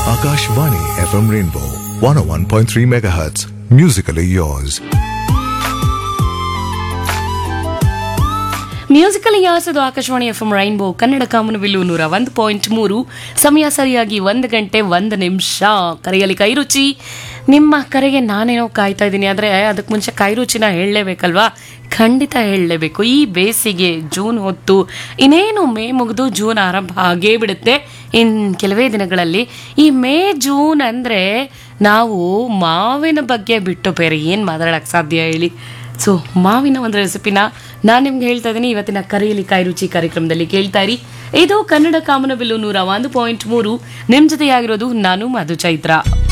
Akashvani FM Rainbow 101.3 MHz. Musically yours. Musical ಯಾಸದು Akashvani F M rainbow Kannada ಕಾಮನಬಿಲ್ಲು ನೂರ ಒಂದು ಪಾಯಿಂಟ್ ಮೂರು ಸಮಯ ಸರಿಯಾಗಿ ಒಂದು ಗಂಟೆ ಒಂದು ನಿಮಿಷ ಕರೆಯಲ್ಲಿ ಕೈರುಚಿ ನಿಮ್ಮ ಕರೆಗೆ ನಾನೇನೋ ಕಾಯ್ತಾ ಇದ್ದೀನಿ ಆದರೆ ಅದಕ್ಕೆ ಮುಂಚೆ ಕೈರುಚಿನ ಹೇಳಲೇಬೇಕಲ್ವಾ ಖಂಡಿತ ಹೇಳಲೇಬೇಕು ಈ ಬೇಸಿಗೆ ಜೂನ್ ಹೊತ್ತು ಇನ್ನೇನು ಮೇ ಮುಗಿದು ಜೂನ್ ಆರಂಭ ಆಗೇ ಬಿಡುತ್ತೆ ಇನ್ನು ಕೆಲವೇ ದಿನಗಳಲ್ಲಿ ಈ ಮೇ ಜೂನ್ ಅಂದರೆ ನಾವು ಮಾವಿನ ಬಗ್ಗೆ ಬಿಟ್ಟು ಬೇರೆ ಏನು ಮಾತಾಡೋಕ್ಕೆ ಸಾಧ್ಯ ಹೇಳಿ ಸೊ ಮಾವಿನ ಒಂದು ರೆಸಿಪಿನ ನಾನು ನಿಮ್ಗೆ ಹೇಳ್ತಾ ಇದ್ದೀನಿ ಇವತ್ತಿನ ಕರೆಯಲ್ಲಿ ಕಾಯಿ ರುಚಿ ಕಾರ್ಯಕ್ರಮದಲ್ಲಿ ಕೇಳ್ತಾ ಇರಿ ಇದು ಕನ್ನಡ ಕಾಮನಬಿಲ್ಲು ನೂರ ಒಂದು ಪಾಯಿಂಟ್ ಮೂರು ನಿಮ್ಮ ಜೊತೆಯಾಗಿರೋದು ನಾನು ಮಧು ಚೈತ್ರ